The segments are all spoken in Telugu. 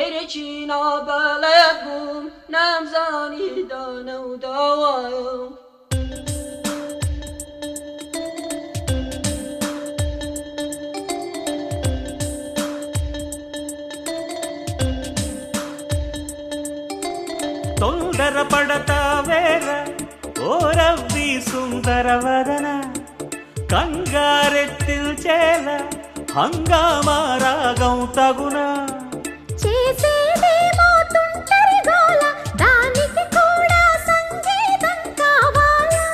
Regina بلدم نمزانی دانه و دوایم తొందర పడతావేర ఓ రవ్వి సుందర వదన కంగారెత్తిల్చేల హంగామారాగం తగునా చేసేదేమో తుంటరి గోల దానికి కూడా సంగీతం కావాలా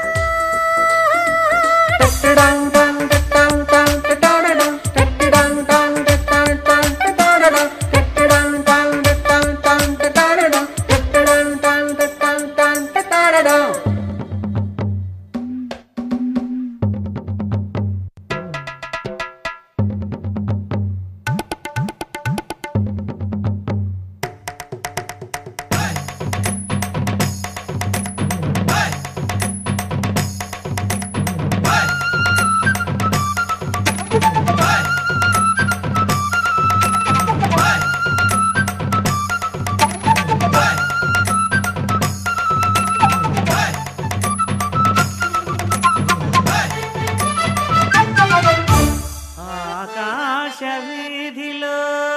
ఆకాశ వీధిలో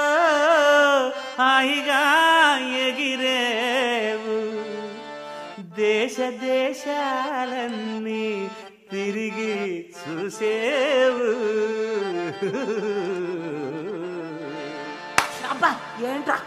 హాయిగా ఎగిరేవు దేశ దేశాలన్నీ తిరిగి చూసేవు అబ్బా ఏంట్రా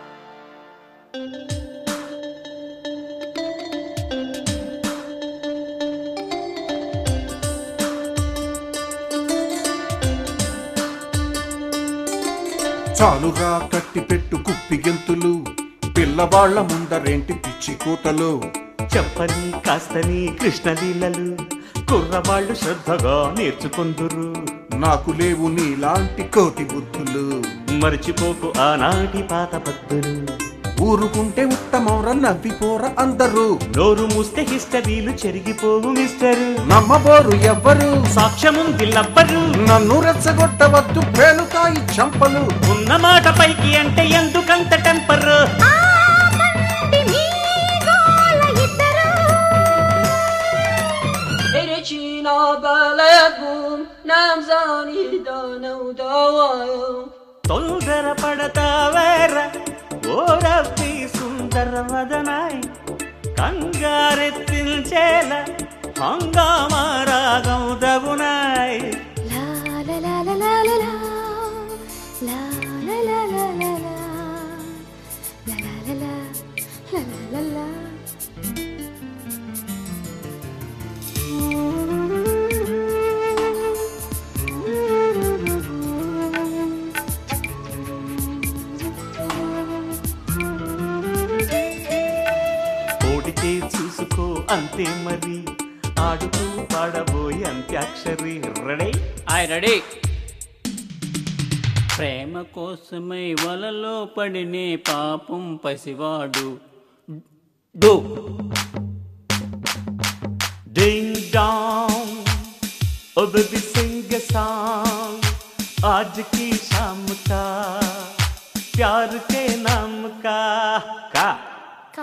చాలుగా కట్టి పెట్టు కుప్పి గెంతులు పిల్లవాళ్ల ముందరేంటి పిచ్చి కూతలు చెప్పని కాస్తని కృష్ణలీలలు కుర్రవాళ్ళు శ్రద్ధగా నేర్చుకుందురు నాకు లేవు నీలాంటి కోటి బుద్ధులు మర్చిపోకు ఆనాటి పాత పద్ధతులు ఊరుకుంటే ఉత్తమౌర నవ్విపోర అందరూ నోరు మూస్తే హిస్టరీలు చెరిగిపోవు మిస్టరు నమ్మబోరు ఎవ్వరు సాక్ష్యముంది లబ్బరు నన్ను రెచ్చగొట్టవద్దు పేలుతాయి చంపలు ఉన్న మాట పైకి అంటే ఎందుకంత టెంపర్ ఆపండి మీ గోల ఇద్దరు Regina بلدم نمزانی دانه و دوایم తొందర పడతావేర ఓ రవ్వి సుందర వదనాయ్ కంగారెత్తించేల హంగామారాగం దగునాయ్ లా లా లా లా లా లా లా. లా లా లా లా లా లా. లా లా లా లా. లా లా లా లా. ఓడితే చూసుకో అంతే మరి ఆడుతూ పాడబోయి అంత్యాక్షరి రెడీ ఆయ్ రెడీ ప్రేమ కోసమై వలలో పడినే పాపం పసివాడు డో Ding dong, oh baby sing a song. आज की शाम का प्यार के नाम का का కా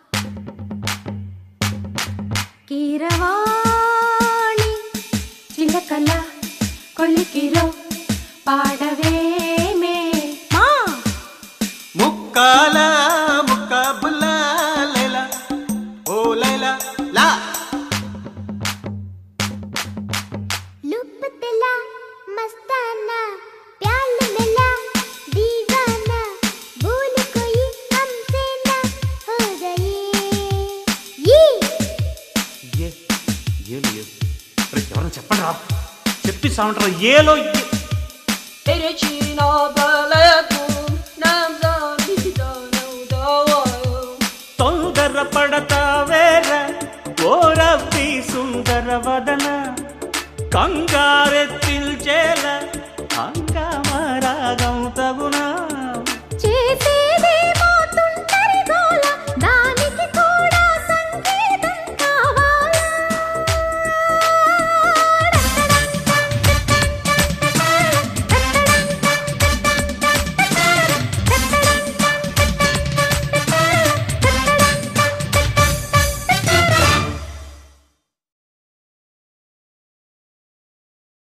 కీరవాణి చిలకల కొలికిలో పాడవేమే మా ముక్కాల ముక్కాబుల లైలా ఓ లైలా లా लुप दिला मस्ताना प्याल मिला दीवाना भूल कोई हमसे ना हो गए ये ఏ ఏలు ఏ రే, ఎవరైనా చెప్పండి రా చెప్పిస్తా ఉంటారా ఏలో ఏ- Regina بلدم نمزانی دانه و دوایم తొందర పడతావేర ఓ రవ్వి సుందర వదన కంగారెత్తి